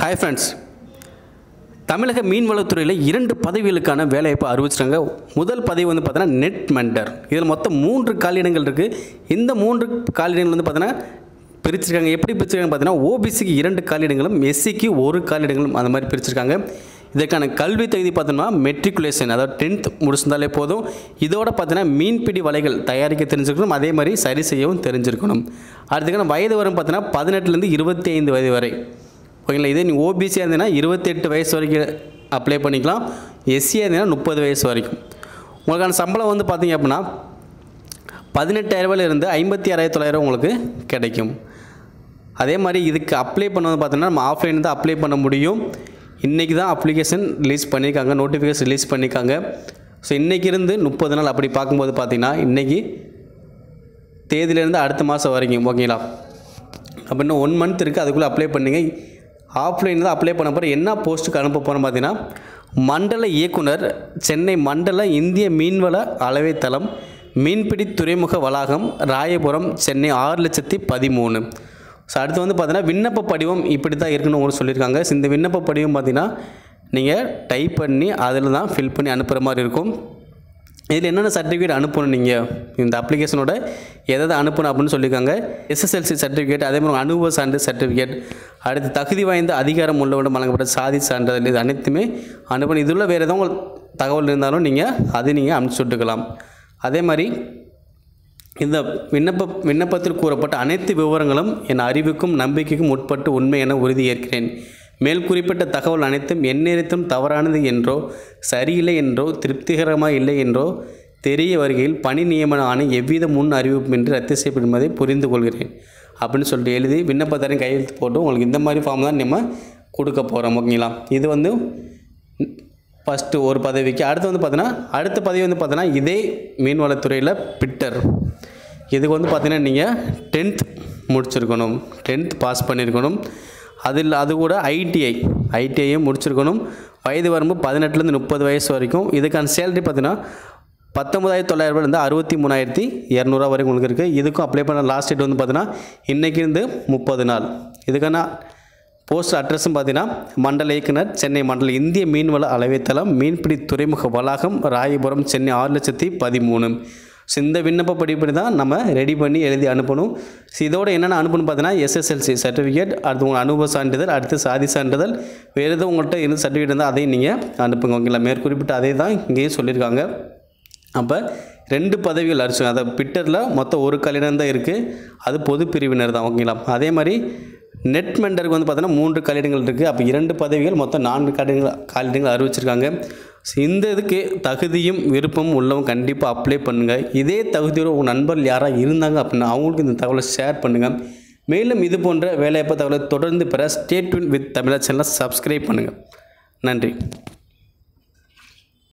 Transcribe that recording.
hi friends தமிழக மீன்வளத்துறையில் இரண்டு பதவிகளுக்கான வேலைவாய்ப்பு அறிவிச்சிட்டாங்க முதல் பதவி வந்து பார்த்தீங்கன்னா நெட் மெண்டர் இதில் மொத்தம் மூன்று காலியிடங்கள் இருக்குது இந்த மூன்று காலியிடங்கள் வந்து பார்த்தீங்கன்னா பிரிச்சிருக்காங்க எப்படி பிரிச்சிருக்காங்க பார்த்தீங்கன்னா ஓபிசிக்கு இரண்டு காலியிடங்களும் எஸ்சிக்கு ஒரு காலியிடங்களும் அந்த மாதிரி பிரிச்சிருக்காங்க இதற்கான கல்வி தகுதி பார்த்தோம்னா மெட்ரிகுலேஷன் அதாவது டென்த் முடிச்சிருந்தாலே போதும் இதோட பார்த்தீங்கன்னா மீன்பிடி வலைகள் தயாரிக்க தெரிஞ்சிருக்கணும் அதே மாதிரி சரி செய்யவும் தெரிஞ்சிருக்கணும் அடுத்துக்கான வயது வரும் பார்த்தீங்கன்னா பதினெட்டுலேருந்து இருபத்தி ஐந்து வயது வரை ஓகேங்களா இதே நீ ஓபிசியாக இருந்தீங்கன்னா இருபத்தெட்டு வயசு வரைக்கும் அப்ளை பண்ணிக்கலாம் எஸ்சியாக இருந்தீங்கன்னா முப்பது வயசு வரைக்கும் உங்களுக்கான சம்பளம் வந்து பார்த்தீங்க அப்படின்னா பதினெட்டாயிரரூபாயில இருந்து ஐம்பத்தி ஆறாயிரத்தி தொள்ளாயிரம் உங்களுக்கு கிடைக்கும் அதே மாதிரி இதுக்கு அப்ளை பண்ணது பார்த்தீங்கன்னா நம்ம ஆஃப்லைன் தான் அப்ளை பண்ண முடியும் இன்றைக்கி தான் அப்ளிகேஷன் ரிலீஸ் பண்ணியிருக்காங்க நோட்டிஃபிகேஷன் ரிலீஸ் பண்ணியிருக்காங்க ஸோ இன்றைக்கி இருந்து முப்பது நாள் அப்படி பார்க்கும்போது பார்த்தீங்கன்னா இன்றைக்கி தேதியிலேருந்து அடுத்த மாதம் வரைக்கும் ஓகேங்களா அப்போ இன்னும் ஒன் மந்த் இருக்குது அதுக்குள்ளே அப்ளை பண்ணுங்க ஆஃப்லைன் தான் அப்ளை பண்ண போகிறேன் என்ன போஸ்ட்டுக்கு அனுப்ப போகிறோம் பார்த்தீங்கன்னா மண்டல இயக்குனர் சென்னை மண்டல இந்திய மீன்வள அளவைத்தளம் மீன்பிடி துறைமுக வளாகம் ராயபுரம் சென்னை ஆறு லட்சத்தி பதிமூணு ஸோ அடுத்து வந்து பார்த்தீங்கன்னா விண்ணப்ப படிவம் இப்படி தான் இருக்குன்னு உங்களுக்கு சொல்லியிருக்காங்க So, இந்த விண்ணப்ப படிவம் பார்த்தீங்கன்னா நீங்கள் டைப் பண்ணி அதில் தான் ஃபில் பண்ணி அனுப்புகிற மாதிரி இருக்கும் இதில் என்னென்ன சர்டிஃபிகேட் அனுப்பணும் நீங்கள் இந்த அப்ளிகேஷனோட எதை அனுப்பணும் அப்படின்னு சொல்லியிருக்காங்க எஸ்எஸ்எல்சி சர்டிஃபிகேட் அதே மாதிரி அனுபவ சான்று சர்டிஃபிகேட் அடுத்து தகுதி வாய்ந்த அதிகாரம் உள்ளவரிடம் வழங்கப்பட்ட சாதி சான்றிதழ் இது அனைத்துமே அனுப்பணும் இதில் வேறு எதாவது உங்களுக்கு தகவல் இருந்தாலும் நீங்கள் அதை நீங்கள் அனுப்பிச்சு விட்டுக்கலாம் அதே மாதிரி இந்த விண்ணப்ப விண்ணப்பத்தில் கூறப்பட்ட அனைத்து விவரங்களும் என் அறிவுக்கும் நம்பிக்கைக்கும் உட்பட்டு உண்மை என உறுதி ஏற்கிறேன் மேல் குறிப்பிட்ட தகவல் அனைத்தும் எந்நேரத்தும் தவறானது என்றோ சரியில்லை என்றோ திருப்திகரமாக இல்லை என்றோ தெரிய வருகையில் பணி நியமன ஆணை எவ்வித முன் அறிவிப்புமின்றி ரத்து செய்யப்படுவதை புரிந்து கொள்கிறேன் அப்படின்னு சொல்லிட்டு எழுதி விண்ணப்பத்தாரையும் கையெழுத்து போட்டு உங்களுக்கு இந்த மாதிரி ஃபார்ம் தான் நம்ம கொடுக்க போகிறோம் ஓகேங்களா இது வந்து ஃபஸ்ட்டு ஒரு பதவிக்கு அடுத்து வந்து பார்த்தீங்கன்னா அடுத்த பதவி வந்து பார்த்தீங்கன்னா இதே மீன்வளத்துறையில் பிட்டர் இதுக்கு வந்து பார்த்தீங்கன்னா நீங்கள் டென்த் முடிச்சிருக்கணும் டென்த் பாஸ் பண்ணியிருக்கணும் அதில் அது கூட ஐடிஐ ஐடிஐயும் முடிச்சிருக்கணும் வயது வரம்பு பதினெட்டுலேருந்து முப்பது வயசு வரைக்கும் இதுக்கான சேலரி பார்த்தீங்கன்னா பத்தொம்பதாயிரத்தி தொள்ளாயிரரூபாயிலேருந்து அறுபத்தி மூணாயிரத்தி இரநூறுவா வரைக்கும் உங்களுக்கு இருக்குது இதுக்கும் அப்ளை பண்ண லாஸ்ட் டேட் வந்து பார்த்தீங்கன்னா இன்றைக்கி இருந்து முப்பது நாள் இதுக்கான போஸ்ட் அட்ரஸும் பார்த்தீங்கன்னா மண்டல இயக்குனர் சென்னை மண்டல இந்திய மீன்வள அளவைத்தளம் மீன்பிடி துறைமுக வளாகம் ராயபுரம் சென்னை ஆறு லட்சத்தி பதிமூணு ஸோ இந்த விண்ணப்ப படிப்படி தான் நம்ம ரெடி பண்ணி எழுதி அனுப்பணும் ஸோ இதோட என்னென்ன அனுப்பணும் பார்த்தீங்கன்னா எஸ்எஸ்எல்சி சர்டிஃபிகேட் அடுத்து உங்கள் அனுபவ சான்றிதழ் அடுத்து சாதி சான்றிதழ் வேறு எதுவும் உங்கள்கிட்ட இருந்து சர்டிஃபிகேட் இருந்தால் அதையும் நீங்கள் அனுப்புங்க ஓகேங்களா மேற்குறிப்பிட்ட அதே தான் இங்கேயும் சொல்லியிருக்காங்க அப்போ ரெண்டு பதவிகள் அரிச்சு அதை பிட்டரில் மொத்தம் ஒரு கல்யாணம் தான் இருக்குது அது பொது பிரிவினர் தான் ஓகேங்களா அதே மாதிரி நெட் மெண்டருக்கு வந்து பார்த்தோன்னா மூன்று கல்யாணங்கள் இருக்குது அப்போ இரண்டு பதவிகள் மொத்தம் நான்கு கல்யாணங்கள் காலிடங்கள் அறிவிச்சிருக்காங்க ஸோ இந்த இதுக்கு தகுதியும் விருப்பமும் உள்ளவங்க கண்டிப்பாக அப்ளை பண்ணுங்கள் இதே தகுதியோட உங்கள் நண்பர்கள் யாராக இருந்தாங்க அப்படின்னா அவங்களுக்கு இந்த தகவலை ஷேர் பண்ணுங்கள் மேலும் இது போன்ற வேலைவாய்ப்பு தகவலை தொடர்ந்து பெற ஸ்டேட் வித் தமிழா சேனலை சப்ஸ்கிரைப் பண்ணுங்கள் நன்றி